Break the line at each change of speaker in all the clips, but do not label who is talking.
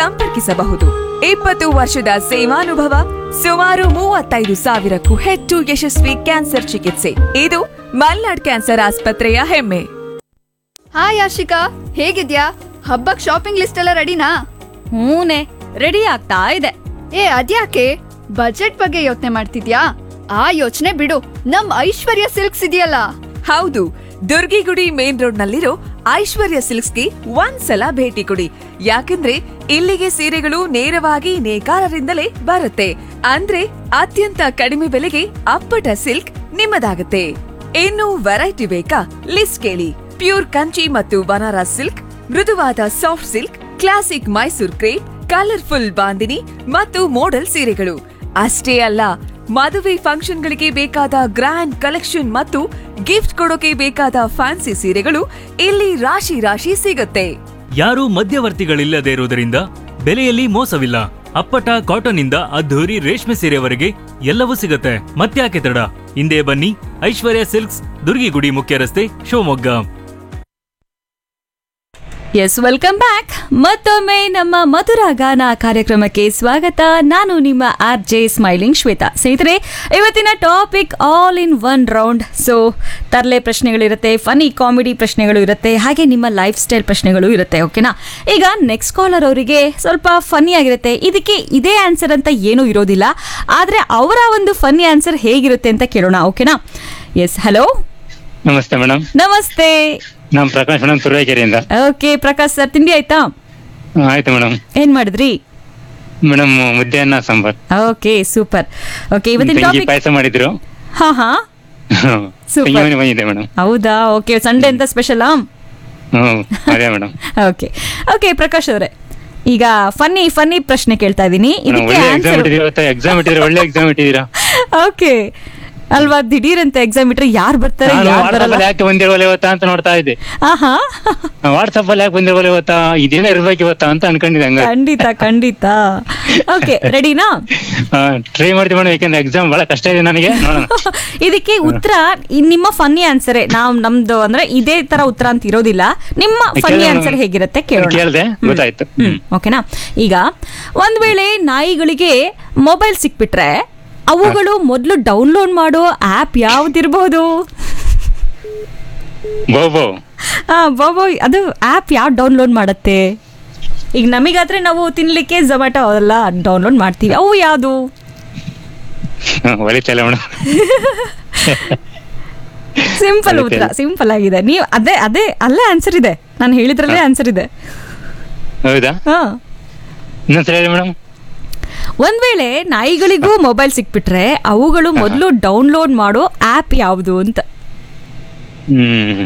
ಸಂಪರ್ಕಿಸಬಹುದು ಇಪ್ಪತ್ತು ವರ್ಷದ ಸೇವಾನುಭವ ಸುಮಾರು ಮೂವತ್ತೈದು ಸಾವಿರಕ್ಕೂ ಹೆಚ್ಚು ಯಶಸ್ವಿ ಕ್ಯಾನ್ಸರ್ ಚಿಕಿತ್ಸೆ ಇದು ಮಲ್ನಾಡ್ ಕ್ಯಾನ್ಸರ್ ಆಸ್ಪತ್ರೆಯ ಹೆಮ್ಮೆ
ಹಾಯ್ ಆಶಿಕಾ ಹೇಗಿದ್ಯಾ ಹಬ್ಬಕ್ ಶಾಪಿಂಗ್ ಲಿಸ್ಟ್ ಎಲ್ಲ ರೆಡಿನಾ
ಹೂನೆ ರೆಡಿ ಆಗ್ತಾ ಇದೆ
ಏ ಅದ್ಯಾಕೆ ಬಜೆಟ್ ಬಗ್ಗೆ ಯೋಚನೆ ಮಾಡ್ತಿದ್ಯಾ ಆ ಯೋಚನೆ ಬಿಡು ನಮ್ ಐಶ್ವರ್ಯ ಸಿಲ್ಕ್ಸ್ ಇದೆಯಲ್ಲ
ಹೌದು ದುರ್ಗಿಗುಡಿ ಮೇನ್ ರೋಡ್ ನಲ್ಲಿರೋ ಐಶ್ವರ್ಯ ಸಿಲ್ಕ್ಸ್ಗೆ ಒಂದ್ಸಲ ಭೇಟಿ ಕೊಡಿ ಯಾಕಂದ್ರೆ ಇಲ್ಲಿಗೆ ಸೀರೆಗಳು ನೇರವಾಗಿ ನೇಕಾರರಿಂದಲೇ ಬರುತ್ತೆ ಅಂದ್ರೆ ಅತ್ಯಂತ ಕಡಿಮೆ ಬೆಲೆಗೆ ಅಪ್ಪಟ ಸಿಲ್ಕ್ ನಿಮ್ಮದಾಗುತ್ತೆ ಇನ್ನು ವೆರೈಟಿ ಬೇಕಾ ಲಿಸ್ಟ್ ಕೇಳಿ ಪ್ಯೂರ್ ಕಂಚಿ ಮತ್ತು ಬನಾರಸ್ ಸಿಲ್ಕ್ ಮೃದುವಾದ soft silk classic Mysore crepe colourful Bandhini ಮತ್ತು ಮೋಡಲ್ ಸೀರೆಗಳು ಅಷ್ಟೇ ಅಲ್ಲ ಮದುವೆ ಫಂಕ್ಷನ್ಗಳಿಗೆ ಬೇಕಾದ ಗ್ರ್ಯಾಂಡ್ ಕಲೆಕ್ಷನ್ ಮತ್ತು ಗಿಫ್ಟ್ ಕೊಡೋಕೆ ಬೇಕಾದ ಫ್ಯಾನ್ಸಿ ಸೀರೆಗಳು ಇಲ್ಲಿ ರಾಶಿ ರಾಶಿ ಸಿಗುತ್ತೆ
ಯಾರೂ ಮಧ್ಯವರ್ತಿಗಳಿಲ್ಲದೆ ಇರುವುದರಿಂದ ಬೆಲೆಯಲ್ಲಿ ಮೋಸವಿಲ್ಲ ಅಪ್ಪಟ ಕಾಟನ್ ಇಂದ ಅದ್ಧೂರಿ ರೇಷ್ಮೆ ಸೀರೆವರೆಗೆ ಎಲ್ಲವೂ ಸಿಗುತ್ತೆ ಮತ್ತ್ಯಾಕೆ ತಡ ಹಿಂದೆ ಬನ್ನಿ ಐಶ್ವರ್ಯ ಸಿಲ್ಕ್ಸ್ ದುರ್ಗಿಗುಡಿ ಮುಖ್ಯ ರಸ್ತೆ ಶಿವಮೊಗ್ಗ
ಎಸ್ ವೆಲ್ಕಮ್ ಬ್ಯಾಕ್ ಮತ್ತೊಮ್ಮೆ ನಮ್ಮ ಮಧುರ ಗಾನ ಕಾರ್ಯಕ್ರಮಕ್ಕೆ ಸ್ವಾಗತ ನಾನು ನಿಮ್ಮ ಆರ್ ಜೆ ಸ್ಮೈಲಿಂಗ್ ಶ್ವೇತಾ ಸ್ನೇಹಿತರೆ ಇವತ್ತಿನ topic all in one round so ತರಲೆ ಪ್ರಶ್ನೆಗಳಿರುತ್ತೆ ಫನಿ ಕಾಮಿಡಿ ಪ್ರಶ್ನೆಗಳು ಇರುತ್ತೆ ಹಾಗೆ ನಿಮ್ಮ ಲೈಫ್ ಸ್ಟೈಲ್ ಪ್ರಶ್ನೆಗಳು ಇರುತ್ತೆ ಓಕೆನಾ ಈಗ ನೆಕ್ಸ್ಟ್ ಕಾಲರ್ ಅವರಿಗೆ ಸ್ವಲ್ಪ ಫನ್ನಿ ಆಗಿರುತ್ತೆ ಇದಕ್ಕೆ ಇದೇ ಆನ್ಸರ್ ಅಂತ ಏನೂ ಇರೋದಿಲ್ಲ ಆದರೆ ಅವರ ಒಂದು ಫನ್ನಿ ಆನ್ಸರ್ ಹೇಗಿರುತ್ತೆ ಅಂತ ಕೇಳೋಣ ಓಕೆನಾ ಎಸ್ ಹಲೋ
ನಮಸ್ತೆ ಮೇಡಮ್
ನಮಸ್ತೆ
ನಾನು ಪ್ರಕಾಶ್ ಮೇಡಮ್ ತುರುವೇಕೆರೆಯಿಂದ
ಓಕೆ ಪ್ರಕಾಶ್ ಸರ್ ತಿಂಡಿ ಆಯ್ತಾ
ಹ್ಮ್, ಆಯ್ತು ಮೇಡಮ್
ಏನ್ ಮಾಡಿದ್ರಿ
ಮೇಡಮ್ ಮುದ್ದೆ ಅನ್ನ ಸಾಂಬಾರ್
ಓಕೆ ಸೂಪರ್ ಓಕೆ ಇವತ್ತಿನ
ತಂಗಿ
ಟಾಪಿಕ್
ಪಾಯಸ ಮಾಡಿದ್ರು
ಹಾ ಹಾ Super.
ತಂಗಿ ಮನೆ ಬಂದಿದೆ ಮೇಡಮ್
ಹೌದಾ ಓಕೆ ಸಂಡೇ ಅಂತ ಸ್ಪೆಷಲಾ
ಹ್ಮ್ ಅದೇ ಮೇಡಮ್
ಓಕೆ ಓಕೆ ಪ್ರಕಾಶ್ ಅವರೇ ಈಗ ಫನ್ನಿ ಫನ್ನಿ ಪ್ರಶ್ನೆ ಕೇಳ್ತಾ ಇದ್ದೀನಿ
ಮೇಡಮ್
ಇದಕ್ಕೆ
ಒಳ್ಳೆ ಎಕ್ಸಾಮ್
ಆನ್ಸರ್
ಇಟ್ಟಿದ್ದೀರಾ ಎಕ್ಸಾಮ್ ಇಟ್ಟಿದ್ದೀರಾ ಒಳ್ಳೆ ಎಕ್ಸಾಮ್ ಇಟ್ಟಿದ್ದೀರಾ
ಓಕೆ ಅಲ್ವಾ ದಿಢೀರ್ ಅಂತ ಎಕ್ಸಾಮ್ ಇಟ್ರೆ ಯಾರು ಬರ್ತಾರೆ
ನಾನು
ಯಾರು
ವಾಟ್ಸಪ್
ಬರಲ್ಲ
ಅಲ್ಲಿ ಯಾಕೆ ಬಂದಿರೋಲ್ಲ ಇವತ್ತಾ ಅಂತ ನೋಡ್ತಾ ಇದ್ದೆ
ಆಹಾ
ವಾಟ್ಸಪ್ ಅಲ್ಲಿ ಯಾಕೆ ಬಂದಿರೋಲ್ಲ ಇವತ್ತಾ ಇದೇನೇ ಇರ್ಬೇಕು ಇವತ್ತಾ ಅಂತ ಅನ್ಕೊಂಡಿದ್ದೆ ಹಂಗ
ಖಂಡಿತ ಖಂಡಿತ ಓಕೆ ರೆಡಿನಾ
ಟ್ರೈ ಮಾಡ್ತೀವಿ ಮೇಡಮ್ ಯಾಕಂದ್ರೆ ಎಕ್ಸಾಮ್ ಬಹಳ ಕಷ್ಟ ಇದೆ ನನಗೆ ನೋಡೋಣ
ಇದಕ್ಕೆ ಉತ್ತರ ಈ- ನಿಮ್ಮ ಫನ್ನಿ ಆನ್ಸರೇ ನಾವು ನಮ್ದು ಅಂದ್ರೆ ಇದೇ ತರ ಉತ್ತರ ಅಂತ ಇರೋದಿಲ್ಲ ನಿಮ್ಮ ಫನ್ನಿ
ಕೇಳೋಣ.
ಆನ್ಸರ್ ಹೇಗಿರುತ್ತೆ ಕೇಳೋಣ
ಕೇಳ್ದೆ ಗೊತ್ತಾಯ್ತು
ಹ್ಮ್ ಓಕೆನಾ ಈಗ ಒಂದ್ ವೇಳೆ ನಾಯಿಗಳಿಗೆ ಮೊಬೈಲ್ ಸಿಕ್ಬಿಟ್ರೆ ಅವುಗಳು ಮೊದಲು ಡೌನ್ಲೋಡ್ ಮಾಡೋ ಆಪ್ ಯಾವ್ದಿರ್ಬೋದು
ಬೋ ಬೋ
ಆ ಬಾಬೋ ಅದು ಆಪ್ ಯಾವ್ದು ಡೌನ್ಲೋಡ್ ಮಾಡತ್ತೆ ಈಗ ನಮಿಗಾದ್ರೆ ನಾವು ತಿನ್ಲಿಕ್ಕೆ ಝೊಮ್ಯಾಟೊ ಅವೆಲ್ಲ ಡೌನ್ಲೋಡ್ ಮಾಡ್ತೀವಿ ಅವು ಯಾವುದು
ಒಲಿತಲ್ಲ ಮೇಡಮ್
ಸಿಂಪಲ್
ಅದಕ್ಕೆ-
ಉತ್ತರ ಸಿಂಪಲ್ ಆಗಿದೆ ನೀವು ಅದೇ ಅದೇ ಅಲ್ಲೇ ಆನ್ಸರ್ ಇದೆ ನಾನು ಹೇಳಿದ್ರಲ್ಲೇ ಆನ್ಸರ್ ಇದೆ
ಹೌದಾ
ಹಾ
ಇನ್ನೊಂದ್ಸಲ ಹೇಳಿ ಮೇಡಮ್
ಒಂದ್ ವೇಳೆ ನಾಯಿಗಳಿಗೂ ಮೊಬೈಲ್ ಸಿಕ್ಬಿಟ್ರೆ ಅವುಗಳು ಮೊದಲು ಡೌನ್ಲೋಡ್ ಮಾಡೋ ಆಪ್ ಯಾವುದು ಅಂತ
ಹ್ಮ್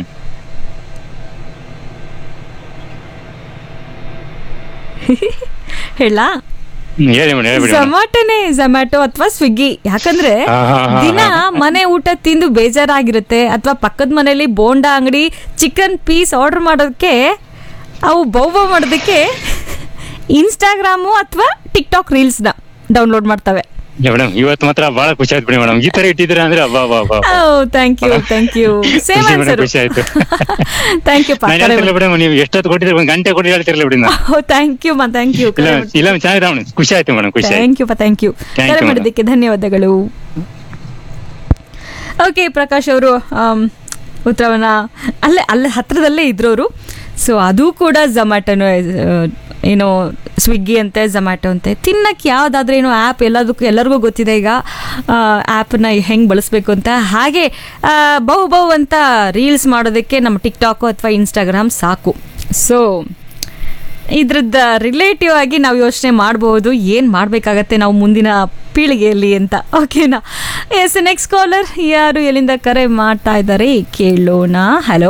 ಹೇಳ
ಹ್ಮ್, ಹೇಳಿ ಮೇಡಮ್ ಹೇಳ್ಬಿಡಿ ಮೇಡಮ್
ಝೊಮ್ಯಾಟೊನೇ ಝೊಮ್ಯಾಟೊ ಅಥವಾ ಸ್ವಿಗ್ಗಿ ಯಾಕಂದ್ರೆ
ಹಾ, ಹಾ, ಹಾ,
ದಿನ
ಹಾ.
ಮನೆ ಊಟ ತಿಂದು ಬೇಜಾರಾಗಿರುತ್ತೆ ಅಥವಾ ಪಕ್ಕದ ಮನೆಯಲ್ಲಿ ಬೋಂಡಾ ಅಂಗಡಿ ಚಿಕನ್ ಪೀಸ್ ಆರ್ಡರ್ ಮಾಡೋದಕ್ಕೆ ಅವು ಬೌಬ ಮಾಡೋದಕ್ಕೆ ಇನ್ಸ್ಟಾಗ್ರಾಮು ಅಥವಾ ಟಿಕ್ ಟಾಕ್ ರೀಲ್ಸ್ನ ಡೌನ್ಲೋಡ್ ಮಾಡ್ತವೆ
ಮೇಡಮ್ ಇವತ್ತು ಮಾತ್ರ ಬಹಳ ಖುಷಿ ಆಯ್ತು ಬಿಡಿ ಮೇಡಮ್ ಈ ತರ ಇಟ್ಟಿದ್ದೀರಾ ಅಂದ್ರೆ ಅಬ್ಬಾ ಅಬ್ಬಾ ಅಬ್ಬಾ
thank you thank you same
ಖುಷಿ ಮೇಡಮ್,
ಆನ್ಸರ್
ಖುಷಿ ಆಯ್ತು
ಥ್ಯಾಂಕ್ ಯು
ನಾನು ಹೇಳ್ತಿರ್ಲಿಲ್ಲ ಬಿಡಿ ನೀವು ಎಷ್ಟೊತ್ತು ಕೊಟ್ಟಿದ್ರೆ ಒಂದು ಗಂಟೆ ಕೊಟ್ಟು ಹೇಳ್ತಿರ್ಲಿಲ್ಲ ಬಿಡಿ ನಾನು
ಥ್ಯಾಂಕ್ ಯು ಮಾ ಥ್ಯಾಂಕ್ ಯು
ಇಲ್ಲ ಇಲ್ಲ ಚೆನ್ನಾಗಿದೆ ಮೇಡಮ್ ಖುಷಿ ಆಯ್ತು ಮೇಡಮ್ ಖುಷಿ ಆಯ್ತು
thank you thank you
Thank
ಕರೆ
you,
ಮಾಡಿದ್ದಕ್ಕೆ ಧನ್ಯವಾದಗಳು ಓಕೆ ಪ್ರಕಾಶ್ ಅವರು ಉತ್ತರವನ್ನ ಅಲ್ಲೇ ಅಲ್ಲೇ ಹತ್ರದಲ್ಲೇ ಇದ್ರು ಅವರು ಸೊ ಅದು ಕೂಡ ಝೊಮ್ಯಾಟೊನು ಏನೋ ಸ್ವಿಗ್ಗಿ ಅಂತೆ ಝೊಮ್ಯಾಟೊ ಅಂತೆ ತಿನ್ನಕ್ಕೆ ಯಾವುದಾದ್ರೂ ಏನೋ ಆ್ಯಪ್ ಎಲ್ಲದಕ್ಕೂ ಎಲ್ಲರಿಗೂ ಗೊತ್ತಿದೆ ಈಗ ಆ್ಯಪನ್ನ ಹೆಂಗೆ ಬಳಸಬೇಕು ಅಂತ ಹಾಗೆ ಆ, ಬಹು ಬಹು ಅಂತ ರೀಲ್ಸ್ ಮಾಡೋದಕ್ಕೆ ನಮ್ಮ ಟಿಕ್ ಟಾಕು ಅಥವಾ ಇನ್ಸ್ಟಾಗ್ರಾಮ್ ಸಾಕು ಸೊ ಇದ್ರದ್ದು ರಿಲೇಟಿವ್ ಆಗಿ ನಾವು ಯೋಚನೆ ಮಾಡಬಹುದು ಏನು ಮಾಡಬೇಕಾಗತ್ತೆ ನಾವು ಮುಂದಿನ ಪೀಳಿಗೆಯಲ್ಲಿ ಅಂತ ಓಕೆನಾ ಎಸ್ ನೆಕ್ಸ್ಟ್ ಕಾಲರ್ ಯಾರು ಎಲ್ಲಿಂದ ಕರೆ ಮಾಡ್ತಾ ಇದ್ದಾರೆ ಕೇಳೋಣ ಹಲೋ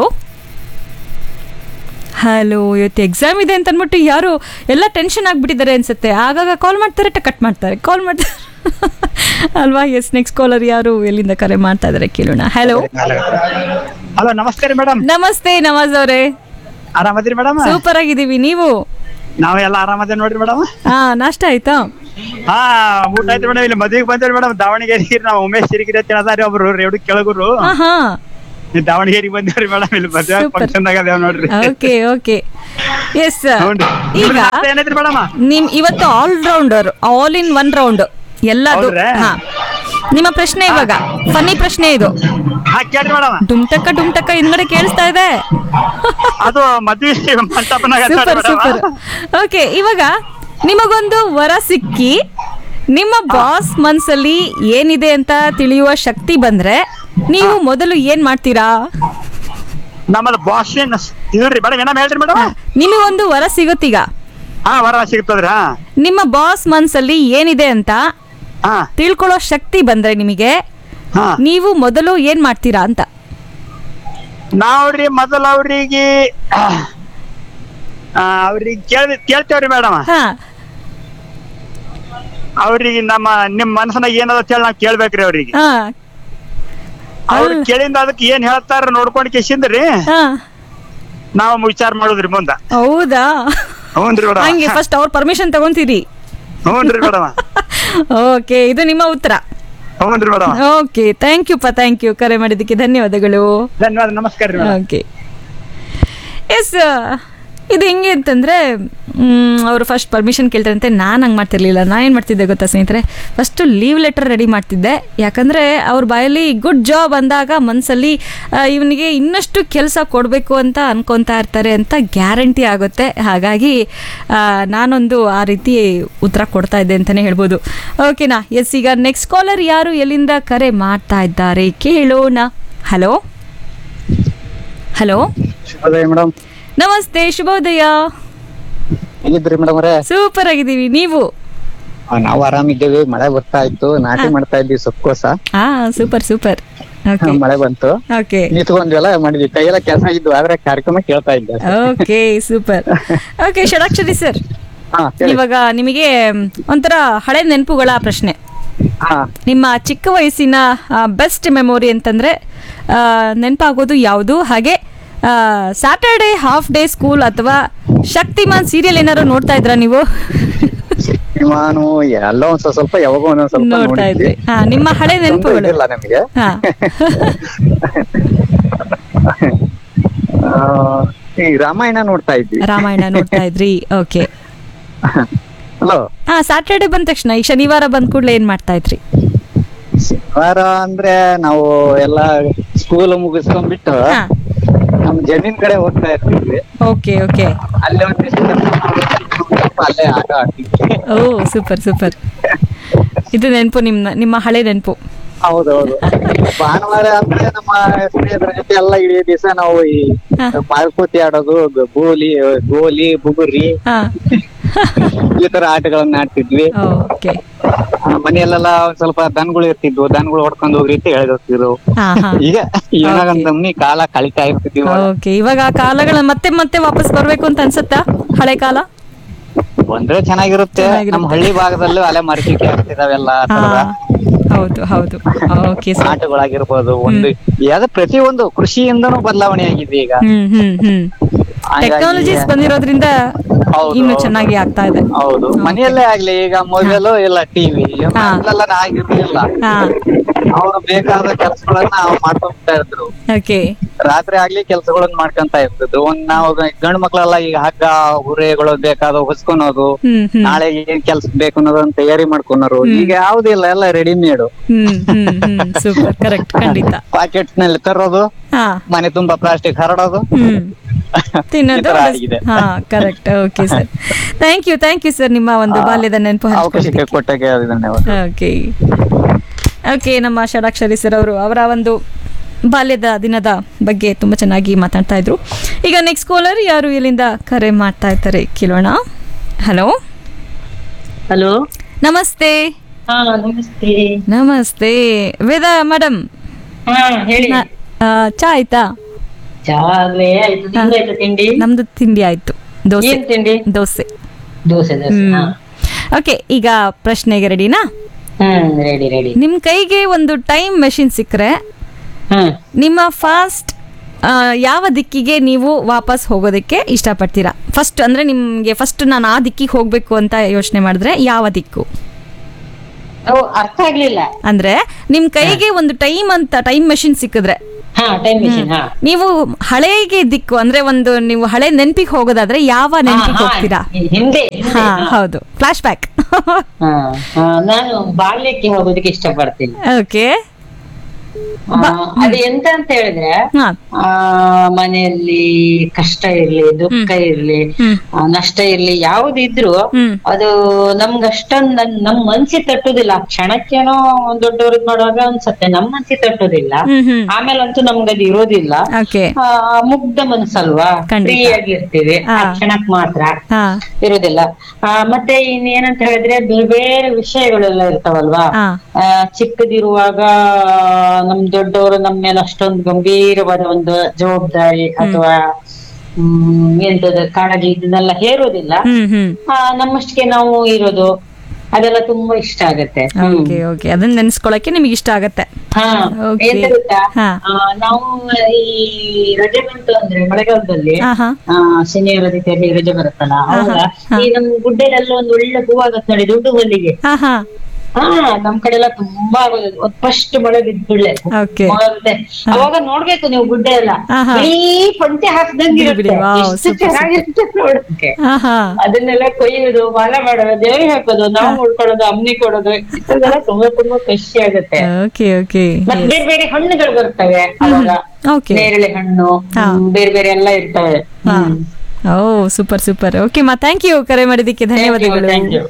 ಹಲೋ ಇವತ್ತು ಎಕ್ಸಾಮ್ ಇದೆ ಅಂತ ಅಂದ್ಬಿಟ್ಟು ಯಾರು ಎಲ್ಲ ಟೆನ್ಷನ್ ಆಗಿಬಿಟ್ಟಿದ್ದಾರೆ ಅನ್ಸುತ್ತೆ ಆಗಾಗ ಕಾಲ್ ಮಾಡ್ತಾರೆ ಕಟ್ ಮಾಡ್ತಾರೆ ಕಾಲ್ ಮಾಡ್ತಾರೆ ಅಲ್ವಾ ಎಸ್ ನೆಕ್ಸ್ಟ್ ಕಾಲರ್ ಯಾರು ಎಲ್ಲಿಂದ ಕರೆ ಮಾಡ್ತಾ ಇದ್ದಾರೆ ಕೇಳೋಣ ಹಲೋ
ಹಲೋ ನಮಸ್ಕಾರ ಮೇಡಮ್
ನಮಸ್ತೆ ನವಾಜ್ ಅವರೇ
ಆರಾಮದಿರಿ ಮೇಡಮ್
ಸೂಪರ್ ಆಗಿದ್ದೀವಿ ನೀವು
ನಾವ್ ಎಲ್ಲ ಆರಾಮದ ನೋಡ್ರಿ ಮೇಡಮ್
ಹಾ ನಾಷ್ಟ ಆಯ್ತಾ
ಹಾ ಊಟ ಆಯ್ತು ಮೇಡಮ್ ಇಲ್ಲಿ ಮದ್ವಿಗೆ ಬಂದಿರಿ ಮೇಡಮ್ ದಾವಣಗೆರೆ ನಾವು ಉಮೇಶ್ ಸಿರಿಗಿರಿ ಅಂತ ಅದಾರಿ ಒಬ್ರು ರೇವಡಿ ಕೆಳಗುರು
ಹಾ ಹಾ
ದಾವಣಗೆರೆಗೆ ಬಂದೇವ್ರಿ ಮೇಡಮ್ ಇಲ್ಲಿ ಮದ್ವೆ
Super.
ಫಂಕ್ಷನ್ ಅದೇವ್ ನೋಡ್ರಿ
ಓಕೆ ಓಕೆ ಎಸ್
ಹೌನ್ರಿ
ಈಗ
ನಿಮ್ದು ನಾಷ್ಟ ಏನೈತ್ರಿ ಮೇಡಮ್
ನಿಮ್ ಇವತ್ತು all rounder all in one round ಎಲ್ಲದು
ಹೌದ್ರಾ?
ಹಾ ನಿಮ್ಮ ಪ್ರಶ್ನೆ ಇವಾಗ ಫನ್ನಿ ಪ್ರಶ್ನೆ ಇದು
ಹಾ ಕೇಳ್ರಿ ಮೇಡಮ್
ಡುಮ್ಟಕ್ಕ ಡುಮ್ಟಕ್ಕ ಹಿಂದ್ಗಡೆ ಕೇಳಿಸ್ತಾ ಇದೆ
ಅದು ಮದ್ವಿ ಮಂಟಪನಾಗ
ಸೂಪರ್ ಸೂಪರ್ ಓಕೆ ಇವಾಗ ನಿಮಗೊಂದು ವರ ಸಿಕ್ಕಿ ನಿಮ್ಮ ಬಾಸ್ ಮನ್ಸಲ್ಲಿ ಏನಿದೆ ಅಂತ ತಿಳಿಯುವ ಶಕ್ತಿ ಬಂದ್ರೆ ನೀವು ಮೊದಲು ಏನ್ ಮಾಡ್ತೀರಾ
ನಮ್ಮದು ಬಾಸ್ ಏನ್ ಇದ್ರಿ ಮೇಡಮ್ ಏನ ಹೇಳ್ರಿ ಮೇಡಮ್
ನಿಮಗೊಂದು ವರ ಸಿಗುತ್ತೀಗ
ಹಾ ವರ ಸಿಗ್ತದ್ರಿ ಹಾ
ನಿಮ್ಮ ಬಾಸ್ ಮನ್ಸಲ್ಲಿ ಏನಿದೆ ಅಂತ
ಹಾ
ತಿಳ್ಕೊಳ್ಳೋ ಶಕ್ತಿ ಬಂದ್ರೆ ನಿಮಗೆ
ಹಾ
ನೀವು ಮೊದಲು ಏನ್ ಮಾಡ್ತೀರಾ ಅಂತ
ನಾವ್ರಿ ಮೊದಲ ಅವ್ರಿಗೆ ಅವ್ರಿಗೆ ಕೇಳ್ ಕೇಳ್ತೇವ್ರಿ ಮೇಡಮ್
ಹಾ
ಅವ್ರಿಗೆ ನಮ್ಮ ನಿಮ್ ಮನಸ್ಸನಾಗ ಏನದ ಅಂತ ಹೇಳಿ ನಾವ್ ಕೇಳ್ಬೇಕ್ರಿ ಅವ್ರಿಗೆ
ಹಾ
ಅವ್ರ ಕೇಳಿಂದ ಅದಕ್ಕೆ ಏನ್ ಹೇಳ್ತಾರ ನೋಡ್ಕೊಂಡ್ ಕೇಸಿಂದ್ರಿ
ಹಾ
ನಾವ್ ವಿಚಾರ ಮಾಡುದ್ರಿ ಮುಂದ
ಹೌದಾ
ಹ್ಞೂನ್ರಿ ಮೇಡಮ್
ಹಂಗೆ ಫಸ್ಟ್ ಅವ್ರ ಪರ್ಮಿಷನ್ ತಗೊಂತೀರಿ
ಹ್ಞೂನ್ರಿ ಮೇಡಮ್
ಓಕೆ ಇದು ನಿಮ್ಮ ಉತ್ತರ
ಹ್ಞೂನ್ರಿ ಮೇಡಮ್
ಓಕೆ ಥ್ಯಾಂಕ್ ಯು ಪ ಥ್ಯಾಂಕ್ ಯು ಕರೆ ಮಾಡಿದ್ದಕ್ಕೆ ಧನ್ಯವಾದಗಳು
ಧನ್ಯವಾದ ನಮಸ್ಕಾರ ರೀ ಮೇಡಮ್
ಓಕೆ ಎಸ್ ಇದು ಹೆಂಗೆ ಅಂತಂದರೆ ಅವರು ಫಸ್ಟ್ ಪರ್ಮಿಷನ್ ಕೇಳ್ತಾರಂತೆ ನಾನು ಹಂಗೆ ಮಾಡ್ತಿರ್ಲಿಲ್ಲ ನಾನು ಏನು ಮಾಡ್ತಿದ್ದೆ ಗೊತ್ತಾ ಸ್ನೇಹಿತರೆ ಫಸ್ಟು ಲೀವ್ ಲೆಟರ್ ರೆಡಿ ಮಾಡ್ತಿದ್ದೆ ಯಾಕಂದರೆ ಅವ್ರ ಬಾಯಲ್ಲಿ ಗುಡ್ ಜಾಬ್ ಅಂದಾಗ ಮನಸ್ಸಲ್ಲಿ ಇವನಿಗೆ ಇನ್ನಷ್ಟು ಕೆಲಸ ಕೊಡಬೇಕು ಅಂತ ಅನ್ಕೊತಾ ಇರ್ತಾರೆ ಅಂತ ಗ್ಯಾರಂಟಿ ಆಗುತ್ತೆ ಹಾಗಾಗಿ ಆ, ನಾನೊಂದು ಆ ರೀತಿ ಉತ್ತರ ಕೊಡ್ತಾ ಇದ್ದೆ ಅಂತಲೇ ಹೇಳ್ಬೋದು ಓಕೆನಾ ಎಸ್ ಈಗ ನೆಕ್ಸ್ಟ್ ಕಾಲರ್ ಯಾರು ಎಲ್ಲಿಂದ ಕರೆ ಮಾಡ್ತಾ ಇದ್ದಾರೆ ಕೇಳೋಣ ಹಲೋ ಹಲೋ
ಶುಭೋದಯ ಮೇಡಮ್
ನಮಸ್ತೆ ಶುಭೋದಯ
ಹೇಗಿದ್ರಿ ಮೇಡಮ್ ಅವರೇ
ಸೂಪರ್ ಆಗಿದ್ದೀವಿ ನೀವು
ನಾವು ಆರಾಮಿದ್ದೇವೆ ಮಳೆ ಬರ್ತಾ ಇತ್ತು ನಾಟಿ ಮಾಡ್ತಾ ಇದ್ವಿ ಸೊಪ್ಪುಕೋಸ
ಹಾ ಸೂಪರ್ ಸೂಪರ್ ಓಕೆ
ಮಳೆ ಬಂತು
ಓಕೆ
ನಿಂತ್ಕೊಂಡ್ವೆಲ್ಲ ಮಾಡಿದ್ವಿ ಕೈಯೆಲ್ಲ ಕೆಲಸ ಇದ್ವು ಆದ್ರೆ ಕಾರ್ಯಕ್ರಮ ಕೇಳ್ತಾ ಇದ್ದೆ
okay super okay Shadakshari sir
ಹಾ ಹೇಳಿ.
ಇವಾಗ ನಿಮಗೆ ಮ್, ಒಂಥರ ಹಳೆ ನೆನಪುಗಳ ಪ್ರಶ್ನೆ
ಹಾ
ನಿಮ್ಮ ಚಿಕ್ಕ ವಯಸ್ಸಿನ ಬೆಸ್ಟ್ ಮೆಮೊರಿ ಅಂತಂದ್ರೆ ಆ, ನೆನಪಾಗೋದು ಯಾವುದು ಹಾಗೆ ಸ್ಯಾಟರ್ಡೆ ಹಾಫ್ ಡೇ ಸ್ಕೂಲ್ ಅಥವಾ ಶಕ್ತಿಮಾನ್ ಸೀರಿಯಲ್ ಏನಾದ್ರು ನೋಡ್ತಾ ಇದ್ರಾ ನೀವು
ನಾನು ಎಲ್ಲ ಒಂದ್ ಸ್ವಲ್ಪ ಸ್ವಲ್ಪ ಯಾವಾಗ ಒಂದೊಂದ್ ಸ್ವಲ್ಪ
ನೋಡ್ತಾ ಇದ್ರಿ
ನೋಡಿದ್ವಿ
ಹಾ ನಿಮ್ಮ ಹಳೆ ನೆನಪುಗಳು
ಇದಿಲ್ಲ ನಮಗೆ
ಹಾ
ಆ, ಈ ರಾಮಾಯಣ ನೋಡ್ತಾ ಇದ್ವಿ
ರಾಮಾಯಣ ನೋಡ್ತಾ ಇದ್ರಿ ಓಕೆ
ಹಲೋ
ಹಾ ಸ್ಯಾಟರ್ಡೆ ಬಂದ ತಕ್ಷಣ ಈ ಶನಿವಾರ ಬಂದ ಕೂಡಲೇ ಏನ್ ಮಾಡ್ತಾ ಇದ್ರಿ
ಶನಿವಾರ ಅಂದ್ರೆ ನಾವು ಎಲ್ಲ ಸ್ಕೂಲ್ ಮುಗಿಸ್ಕೊಂಡ್ಬಿಟ್ಟು
ಹಾ
ನಮ್ ಜಮೀನ್ ಕಡೆ ಹೋಗ್ತಾ ಇರ್ತಿದ್ವಿ
ಓಕೆ ಓಕೆ
ಅಲ್ಲೇ ಒಂದಿಷ್ಟು ಸ್ವಲ್ಪ ಅಲ್ಲೇ ಆಟ ಆಡ್ತಿದ್ವಿ
ಓ ಸೂಪರ್ ಸೂಪರ್ ಇದು ನೆನಪು ನಿಮ್ಮ ನಿಮ್ಮ ಹಳೆ ನೆನಪು
ಹೌದೌದು ಭಾನುವಾರ ಅಂದ್ರೆ ನಮ್ಮ ಸ್ನೇಹಿತರ ಜೊತೆ ಎಲ್ಲ ಇಡೀ ದಿವಸ ನಾವು ಈ
ಹಾ.
ಮಾಲ್ಕೋತಿ ಆಡೋದು ಗ- ಗೋಲಿ ಗೋಲಿ ಬುಗುರಿ
ಹಾ
ಈ ತರ ಆಟಗಳನ್ನ ಆಡ್ತಿದ್ವಿ
ಓಕೆ
ಆ, ಮನೆಯಲ್ಲೆಲ್ಲ ಒಂದ್ ಸ್ವಲ್ಪ ದನಗಳು ಇರ್ತಿದ್ವು ದನಗಳು ಹೊಡ್ಕೊಂಡು ಹೋಗ್ರಿ ಅಂತ ಹೇಳಿದ್ರು
ಹಾ ಹಾ
ಈಗ ಏನಾಗಂತಮ್ನಿ ಕಾಲ ಕಳಿತಾ ಇರ್ತಿದ್ವಿ
ಓಕೆ ಇವಾಗ ಆ ಕಾಲಗಳ ಮತ್ತೆ ಮತ್ತೆ ವಾಪಸ್ ಬರ್ಬೇಕು ಅಂತ ಅನ್ಸುತ್ತಾ ಹಳೆ ಕಾಲ
ಬಂದ್ರೆ ಚೆನ್ನಾಗಿರುತ್ತೆ
ಚೆನ್ನಾಗಿರುತ್ತೆ.
ನಮ್ಮ ಹಳ್ಳಿ ಭಾಗದಲ್ಲೂ ಅಲೆ ಮರಚಿಕೆ ಆಗ್ತಿದಾವೆಲ್ಲ ಆ
ಹಾ
ತರದ
ಹೌದು ಹೌದು ಓಕೆ ಸರ್
ಆಟಗಳಾಗಿರ್ಬೋದು ಒಂದು ಯಾವ್ದು ಪ್ರತಿಯೊಂದು ಕೃಷಿಯಿಂದನೂ ಬದಲಾವಣೆ ಆಗಿದೆ ಈಗ
ಹ್ಮ್ ಹ್ಮ್ ಹ್ಮ್
ಹಾಗಾಗಿ-
ಟೆಕ್ನಾಲಜೀಸ್ ಬಂದಿರೋದ್ರಿಂದ
ಹೌದು,
ಇನ್ನು
ಹೌದು.
ಚೆನ್ನಾಗಿ ಆಗ್ತಾ ಇದೆ
ಹೌದು ಮನೆಯಲ್ಲೇ ಆಗ್ಲಿ ಈಗ ಮೊಬೈಲು ಇಲ್ಲ ಟಿವಿ
ಹಾ.
ಮೊದಲೆಲ್ಲ ಆಗಿರ್ಲಿಲ್ಲ
ಹಾ
ಅವ್ರು ಬೇಕಾದ ಕೆಲಸಗಳನ್ನ ನಾವು ಮಾಡ್ಕೊಂತ ಇದ್ರು
ಓಕೆ
ರಾತ್ರಿ ಆಗ್ಲಿ ಕೆಲಸಗಳನ್ನ ಮಾಡ್ಕೊಂತ ಇರ್ತಿದ್ರು ಒಂದ್ ನಾವು ಗಂಡು ಮಕ್ಳೆಲ್ಲ ಈಗ ಹಗ್ಗ ಹುರೆಗಳು ಬೇಕಾದ ಹೊಸ್ಕೊನೋದು
ಹ್ಮ್ ಹ್ಮ್
ನಾಳೆ ಏನ್ ಕೆಲ್ಸ ಬೇಕು ಅನ್ನೋದನ್ನ ತಯಾರಿ ಮಾಡ್ಕೊನೋರು ಈಗ ಯಾವ್ದಿಲ್ಲ ಎಲ್ಲ ರೆಡಿಮೇಡ್
ಹ್ಮ್ ಹ್ಮ್ ಹ್ಮ್ ಸೂಪರ್ ಕರೆಕ್ಟ್ ಖಂಡಿತ
ಪಾಕೆಟ್ ನಲ್ಲಿ ತರೋದು
ಹಾ
ಮನೆ ತುಂಬಾ ಪ್ಲಾಸ್ಟಿಕ್ ಹರಡೋದು
ಹ್ಮ್
ಈ
ತಿನ್ನೋದು
ತರ ಆಗಿದೆ.
ಹಾ correct okay sir thank you thank you sir ನಿಮ್ಮ ಒಂದು ಬಾಲ್ಯದ ನೆನಪು
ಅವಕಾಶಕ್ಕೆ ಕೊಟ್ಟಾಗೆ ಧನ್ಯವಾದ
ಓಕೆ ಓಕೆ ನಮ್ಮ ಷಡಾಕ್ಷರಿ ಸರ್ ಅವರು ಅವರ ಒಂದು ಬಾಲ್ಯದ ದಿನದ ಬಗ್ಗೆ ತುಂಬ ಚೆನ್ನಾಗಿ ಮಾತಾಡ್ತಾ ಇದ್ರು ಈಗ ನೆಕ್ಸ್ಟ್ ಕಾಲರ್ ಯಾರು ಇಲ್ಲಿಂದ ಕರೆ ಮಾಡ್ತಾ ಇರ್ತಾರೆ ಕೇಳೋಣ ಹಲೋ
ಹಲೋ
ನಮಸ್ತೆ
ಹಾ ನಮಸ್ತೆ
ನಮಸ್ತೆ ವೇದ ಮೇಡಮ್
ಹಾ ಹೇಳಿ
ಚಾ ಆಯ್ತಾ
ಚಾ ಆಗ್ಲೇ ಆಯ್ತು ನಿಮ್ದಾಯ್ತಾ ತಿಂಡಿ
ನಮ್ದು ತಿಂಡಿ ಆಯ್ತು ದೋಸೆ
ಏನ್ ತಿಂಡಿ
ದೋಸೆ
ದೋಸೆ ದೋಸೆ ಹಾ
ಓಕೆ ಈಗ ಪ್ರಶ್ನೆಗೆ ರೆಡಿನಾ
ಹ್ಮ್ ರೆಡಿ ರೆಡಿ
ನಿಮ್ ಕೈಗೆ ಒಂದು ಟೈಮ್ ಮೆಷಿನ್ ಸಿಕ್ಕರೆ
ಹ್ಮ್
ನಿಮ್ಮ ಫಾಸ್ಟ್ ಯಾವ ದಿಕ್ಕಿಗೆ ನೀವು ವಾಪಸ್ ಹೋಗೋದಕ್ಕೆ ಇಷ್ಟಪಡ್ತೀರಾ ಫಸ್ಟ್ ಅಂದ್ರೆ ನಿಮ್ಗೆ ಫಸ್ಟ್ ನಾನು ಆ ದಿಕ್ಕಿಗೆ ಹೋಗ್ಬೇಕು ಅಂತ ಯೋಚನೆ ಮಾಡಿದ್ರೆ ಯಾವ ದಿಕ್ಕು
ಓ ಅರ್ಥ ಆಗ್ಲಿಲ್ಲ
ಅಂದ್ರೆ ನಿಮ್ ಕೈಗೆ ಒಂದು ಟೈಮ್ ಅಂತ ಟೈಮ್ ಮೆಷಿನ್ ಸಿಕ್ಕಿದ್ರೆ
ಹಾ ಟೈಮ್ ಮಿಷಿನ್ ಹಾ
ನೀವು ಹಳೆಗೆ ದಿಕ್ಕು ಅಂದ್ರೆ ಒಂದು ನೀವು ಹಳೆ ನೆನಪಿಗೆ ಹೋಗೋದಾದ್ರೆ ಯಾವ ನೆನಪಿಗೆ
ಹಾ,
ಹೋಗ್ತೀರಾ
ಹಿಂದೆ
ಹಾ ಹೌದು ಫ್ಲಾಶ್ ಬ್ಯಾಕ್
ಹಾ, ಹಾ, ನಾನು ಬಾಲ್ಯಕ್ಕೆ ಹೋಗೋದಕ್ಕೆ ಇಷ್ಟಪಡ್ತೀನಿ
ಓಕೆ
ಆ, ಅದು ಎಂತ ಅಂತ ಹೇಳಿದ್ರೆ
ಹಾ
ಆ ಮನೆಯಲ್ಲಿ ಕಷ್ಟ ಇರ್ಲಿ ದುಃಖ ಇರ್ಲಿ ಆ, ನಷ್ಟ ಇರ್ಲಿ ಯಾವ್ದಿದ್ರು
ಹ್ಮ್.
ಅದು ನಮ್ಗೆ ಅಷ್ಟೊಂದ್ ನನ್- ನಮ್ ಮನ್ಸಿ ತಟ್ಟುದಿಲ್ಲ ಆ ಕ್ಷಣಕ್ಕೇನೋ ಮಾಡೋರು ಮಾಡುವಾಗ ಅನ್ಸತ್ತೆ ನಮ್ ಮನ್ಸಿ ತಟ್ಟುದಿಲ್ಲ
ಹ್ಮ್ ಹ್ಮ್
ಆಮೇಲೆ ಅಂತೂ ನಮ್ಗೆ ಅದು ಇರೋದಿಲ್ಲ
ಓಕೆ
ಆ, ಮುಗ್ಧ ಮನ್ಸಲ್ವಾ
ಖಂಡಿತ.
ಫ್ರೀ ಆಗಿರ್ತೀವಿ ಆ
ಹಾ.
ಕ್ಷಣಕ್ ಮಾತ್ರ
ಹಾ
ಇರುದಿಲ್ಲ ಆ, ಮತ್ತೆ ಇನ್ನೇನಂತ ಹೇಳಿದ್ರೆ ಬೇರೆ ಬೇರೆ ವಿಷಯಗಳೆಲ್ಲ ಇರ್ತಾವಲ್ವಾ
ಹಾ.
ಆ, ಚಿಕ್ಕದಿರುವಾಗ ನಮ್ ದೊಡ್ಡವರು ನಮ್ಮ ಮೇಲೆ ಅಷ್ಟೊಂದು ಗಂಭೀರವಾದ ಒಂದು ಜವಾಬ್ದಾರಿ ಅಥವಾ ಹ್ಮ್ ಎಂತದ ಕಾಳಜಿ ಇದನ್ನೆಲ್ಲ ಹೇರೋದಿಲ್ಲ
ಹ್ಮ್ ಹ್ಮ್
ಆ, ನಮ್ಮಷ್ಟಿಗೆ ನಾವು ಇರೋದು ಅದೆಲ್ಲ ತುಂಬಾ ಇಷ್ಟ ಆಗತ್ತೆ ಹ್ಮ್.
ಓಕೆ ಓಕೆ ಅದನ್ನ ನೆನ್ಸ್ಕೊಳಕ್ಕೆ ನಿಮಗೆ ಇಷ್ಟ ಆಗತ್ತೆ
ಹಾ
Okay.
ಎಂತ ಗೊತ್ತಾ
ಹಾ.
ಆ, ನಾವು ಈ ರಜೆ ಬಂತು ಅಂದ್ರೆ ಮಳೆಗಾಲದಲ್ಲಿ
ಹಾ ಹಾ
ಆ ಶನಿವಾರ ರೀತಿಯಲ್ಲಿ ರಜೆ ಬರುತ್ತಲ್ಲ ಅವಾಗ
ಹಾ.
ಈ ನಮ್ ಗುಡ್ಡೆಲೆಲ್ಲ ಒಂದು ಒಳ್ಳೆ ಹೂವಾಗತ್ತೆ ನೋಡಿ ದುಡ್ಡು ಮಲ್ಲಿಗೆ
ಹಾ ಹಾ
ಹಾ ನಮ್ ಕಡೆ ಎಲ್ಲ ತುಂಬಾ ಫಸ್ಟ್ ಮಳೆ ಬಿದ್ದುಳ್ಳೆ
Okay.
ಅವಾಗ ನೋಡ್ಬೇಕು ನೀವು ಗುಡ್ಡೆ ಎಲ್ಲ
ಹಾ, ಹಾ.
ಬಿಳಿ ಪಂಚೆ ಹಾಕ್ದಂಗ್
ಬಿಡಿ, ಬಿಡಿ.
ಇರುತ್ತೆ
Wow,
ಎಷ್ಟು
super, super.
ಚೆನ್ನಾಗಿರುತ್ತೆ ನೋಡಕ್ಕೆ
ಹಾ ಹಾ
ಅದನ್ನೆಲ್ಲ ಕೊಯ್ಯೋದು ಮಾಲ ಮಾಡೋದು ದೇವ್ರಿಗೆ ಹಾಕೋದು ನಾವು ಮುಡ್ಕೊಳ್ಳೋದು ಅಮ್ನಿ ಕೊಡೋದು ಇದೆಲ್ಲ ತುಂಬಾ ತುಂಬಾ ಖುಷಿ ಆಗುತ್ತೆ
ಓಕೆ ಓಕೆ
ಮತ್ತೆ ಬೇರೆ ಬೇರೆ ಹಣ್ಣುಗಳು ಬರ್ತವೆ ಅವಾಗ
ಓಕೆ
ನೇರಳೆ ಹಣ್ಣು
ಹಾ.
ಹ್ಮ್, ಬೇರೆ ಬೇರೆ ಎಲ್ಲ ಇರ್ತವೆ
ಹಾ
ಹ್ಮ್.
ಓ ಸೂಪರ್ ಸೂಪರ್ ಓಕೆ ಮಾ ಥ್ಯಾಂಕ್ ಯು ಕರೆ ಮಾಡಿದ್ದಕ್ಕೆ ಧನ್ಯವಾದಗಳು
Thank you.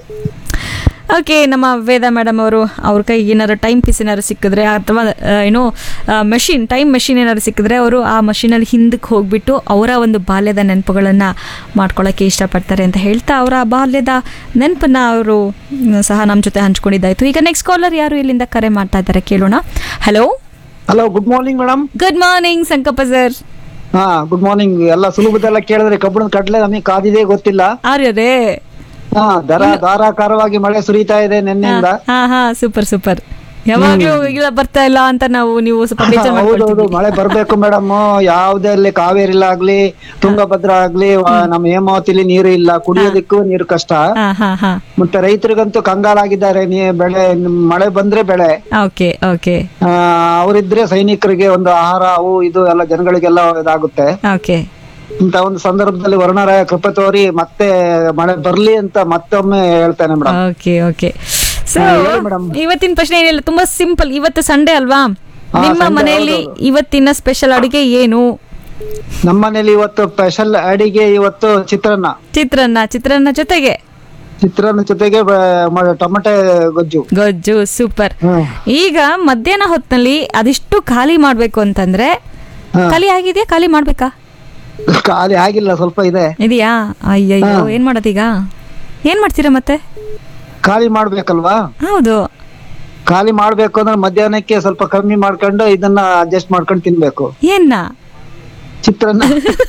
ಓಕೆ ನಮ್ಮ ವೇದ ಮೇಡಮ್ ಅವರು ಅವ್ರ ಕೈಗೆ ಏನಾದ್ರು ಟೈಮ್ ಪೀಸ್ ಏನಾದ್ರು ಸಿಕ್ಕಿದ್ರೆ ಅಥವಾ ಆ, ಏನೋ ಮಷಿನ್ ಟೈಮ್ ಮಷಿನ್ ಏನಾದ್ರು ಸಿಕ್ಕಿದ್ರೆ ಅವರು ಆ ಮಷೀನಲ್ಲಿ ಹಿಂದಕ್ಕೆ ಹೋಗ್ಬಿಟ್ಟು ಅವರ ಒಂದು ಬಾಲ್ಯದ ನೆನಪುಗಳನ್ನು ಮಾಡ್ಕೊಳ್ಳೋಕ್ಕೆ ಇಷ್ಟಪಡ್ತಾರೆ ಅಂತ ಹೇಳ್ತಾ ಅವರ ಬಾಲ್ಯದ ನೆನಪನ್ನ ಅವರು ಸಹ ನಮ್ಮ ಜೊತೆ ಹಂಚ್ಕೊಂಡಿದ್ದಾಯ್ತು ಈಗ ನೆಕ್ಸ್ಟ್ ಕಾಲರ್ ಯಾರು ಇಲ್ಲಿಂದ ಕರೆ ಮಾಡ್ತಾ ಇದ್ದಾರೆ ಕೇಳೋಣ hello
hello good morning madam
good morning Sankappa sir
ಹಾ ಗುಡ್ ಮಾರ್ನಿಂಗ್ ಎಲ್ಲ ಸುಲಭದೆಲ್ಲ ಕೇಳಿದ್ರೆ ಕಬ್ಬಣದ ಕಟ್ಲೆ ನಮಗೆ ಕಾದಿದೆ ಗೊತ್ತಿಲ್ಲ
ಆರ್ಯರೇ
ಹಾ ದರ ಧಾರಾಕಾರವಾಗಿ ಮಳೆ ಸುರಿತಾ ಇದೆ ನಿನ್ನೆಯಿಂದ
ಹಾ ಹಾ ಸೂಪರ್ ಸೂಪರ್ ಯಾವಾಗ್ಲೂ ಇಲ್ಲ ಬರ್ತಾ ಇಲ್ಲ ಅಂತ ನಾವು ನೀವು ಸ್ವಲ್ಪ ಬೇಜಾರ್
ಹೌದೌದು
ಮಾಡ್ಕೊಳ್ತಿದ್ವಿ.
ಮಳೆ ಬರ್ಬೇಕು ಮೇಡಮ್ ಯಾವ್ದೇ ಅಲ್ಲಿ ಕಾವೇರಿಲ್ಲ ಆಗ್ಲಿ ತುಂಗಭದ್ರಾ ಆಗ್ಲಿ ವ- ನಮ್ಮ ಹೇಮಾವತಿಲಿ ನೀರು ಇಲ್ಲ ಕುಡಿಯೋದಕ್ಕೂ ನೀರು ಕಷ್ಟ
ಹಾ ಹಾ ಹಾ
ಮತ್ತೆ ರೈತರಿಗಂತೂ ಕಂಗಾಲಾಗಿದ್ದಾರೆ ನೀ ಬೆಳೆ ನಿಮ್ ಮಳೆ ಬಂದ್ರೆ ಬೆಳೆ
ಓಕೆ ಓಕೆ
ಆ, ಅವರಿದ್ರೆ ಸೈನಿಕರಿಗೆ ಒಂದು ಆಹಾರ ಅವು ಇದು ಎಲ್ಲ ಜನಗಳಿಗೆಲ್ಲ ಇದಾಗುತ್ತೆ
ಓಕೆ
ಇಂತ ಒಂದು ಸಂದರ್ಭದಲ್ಲಿ ವರ್ಣರಾಯ ಕೃಪೆ ತೋರಿ ಮತ್ತೆ ಮಳೆ ಬರ್ಲಿ ಅಂತ ಮತ್ತೊಮ್ಮೆ ಹೇಳ್ತೇನೆ ಮೇಡಮ್
ಓಕೆ ಓಕೆ ಸೊ
ಹಾ, ಹೇಳಿ madam.
ಇವತ್ತಿನ ಪ್ರಶ್ನೆ ಏನಿಲ್ಲ ತುಂಬಾ ಸಿಂಪಲ್ ಇವತ್ತು ಸಂಡೇ ಅಲ್ವಾ
ಹಾ,
ನಿಮ್ಮ
Sunday,
ಮನೆಯಲ್ಲಿ
ಹೌದೌದು.
ಇವತ್ತಿನ ಸ್ಪೆಷಲ್ ಅಡುಗೆ ಏನು
ನಮ್ಮನೇಲಿ ಇವತ್ತು ಸ್ಪೆಷಲ್ ಅಡಿಗೆ ಇವತ್ತು ಚಿತ್ರಾನ್ನ
ಚಿತ್ರಾನ್ನ ಚಿತ್ರಾನ್ನ ಜೊತೆಗೆ
ಚಿತ್ರಾನ್ನ ಜೊತೆಗೆ ಬ- ಮ- ಟೊಮೆಟೆ ಗೊಜ್ಜು
ಗೊಜ್ಜು ಸೂಪರ್
ಹ್ಮ್.
ಈಗ ಮಧ್ಯಾಹ್ನ ಹೊತ್ತಿನಲ್ಲಿ ಅದಿಷ್ಟು ಖಾಲಿ ಮಾಡ್ಬೇಕು ಅಂತಂದ್ರೆ
ಹಾ.
ಖಾಲಿ ಆಗಿದೆಯಾ ಖಾಲಿ ಮಾಡ್ಬೇಕಾ
ಖಾಲಿ ಆಗಿಲ್ಲ ಸ್ವಲ್ಪ ಇದೆ
ಇದೆಯಾ ಅಯ್ಯಯ್ಯೋ
ಹಾ.
ಏನ್ ಮಾಡೋದೀಗ ಏನ್ ಮಾಡ್ತೀರಾ ಮತ್ತೆ
ಖಾಲಿ ಮಾಡ್ಬೇಕಲ್ವಾ
ಹೌದು
ಖಾಲಿ ಮಾಡ್ಬೇಕು ಅಂದ್ರೆ ಮಧ್ಯಾಹ್ನಕ್ಕೆ ಸ್ವಲ್ಪ ಕಮ್ಮಿ ಮಾಡ್ಕೊಂಡು ಇದನ್ನ ಅಡ್ಜಸ್ಟ್ ಮಾಡ್ಕೊಂಡು ತಿನ್ಬೇಕು
ಏನ್ನ
ಚಿತ್ರಾನ್ನ